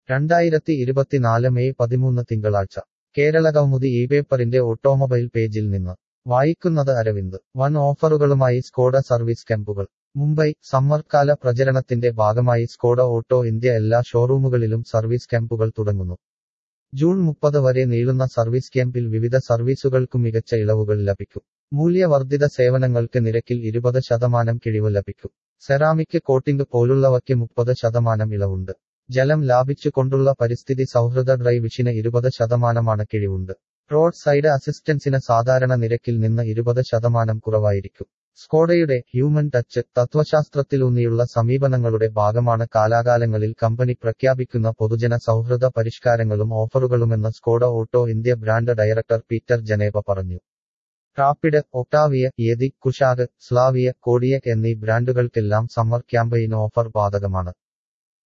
രണ്ടായിരത്തി ഇരുപത്തിനാല് മെയ് പതിമൂന്ന് തിങ്കളാഴ്ച കേരളകൗമുദി ഈ പേപ്പറിന്റെ ഓട്ടോമൊബൈൽ പേജിൽ നിന്ന് വായിക്കുന്നത് അരവിന്ദ് വൻ ഓഫറുകളുമായി സ്കോഡ സർവീസ് ക്യാമ്പുകൾ മുംബൈ സമ്മർക്കാല പ്രചരണത്തിന്റെ ഭാഗമായി സ്കോഡ ഓട്ടോ ഇന്ത്യ എല്ലാ ഷോറൂമുകളിലും സർവീസ് ക്യാമ്പുകൾ തുടങ്ങുന്നു ജൂൺ മുപ്പത് വരെ നീളുന്ന സർവീസ് ക്യാമ്പിൽ വിവിധ സർവീസുകൾക്കു മികച്ച ഇളവുകൾ ലഭിക്കും മൂല്യവർദ്ധിത സേവനങ്ങൾക്ക് നിരക്കിൽ ഇരുപത് ശതമാനം കിഴിവ് ലഭിക്കും സെറാമിക് കോട്ടിംഗ് പോലുള്ളവയ്ക്ക് മുപ്പത് ശതമാനം ഇളവുണ്ട് ജലം ലാഭിച്ചുകൊണ്ടുള്ള പരിസ്ഥിതി സൗഹൃദ ഡ്രൈവിഷിന് ഇരുപത് ശതമാനമാണ് കിഴിവുണ്ട് റോഡ് സൈഡ് അസിസ്റ്റൻസിന് സാധാരണ നിരക്കിൽ നിന്ന് ഇരുപത് ശതമാനം കുറവായിരിക്കും സ്കോഡയുടെ ഹ്യൂമൻ ടച്ച് തത്വശാസ്ത്രത്തിലൂന്നിയുള്ള സമീപനങ്ങളുടെ ഭാഗമാണ് കാലാകാലങ്ങളിൽ കമ്പനി പ്രഖ്യാപിക്കുന്ന പൊതുജന സൗഹൃദ പരിഷ്കാരങ്ങളും ഓഫറുകളുമെന്ന് Skoda auto India brand director Peter Janeba പറഞ്ഞു Rapid Octavia Yeti Kushaq Slavia Kodiaq എന്നീ ബ്രാൻഡുകൾക്കെല്ലാം സമ്മർ ക്യാമ്പയിൻ ഓഫർ ബാധകമാണ്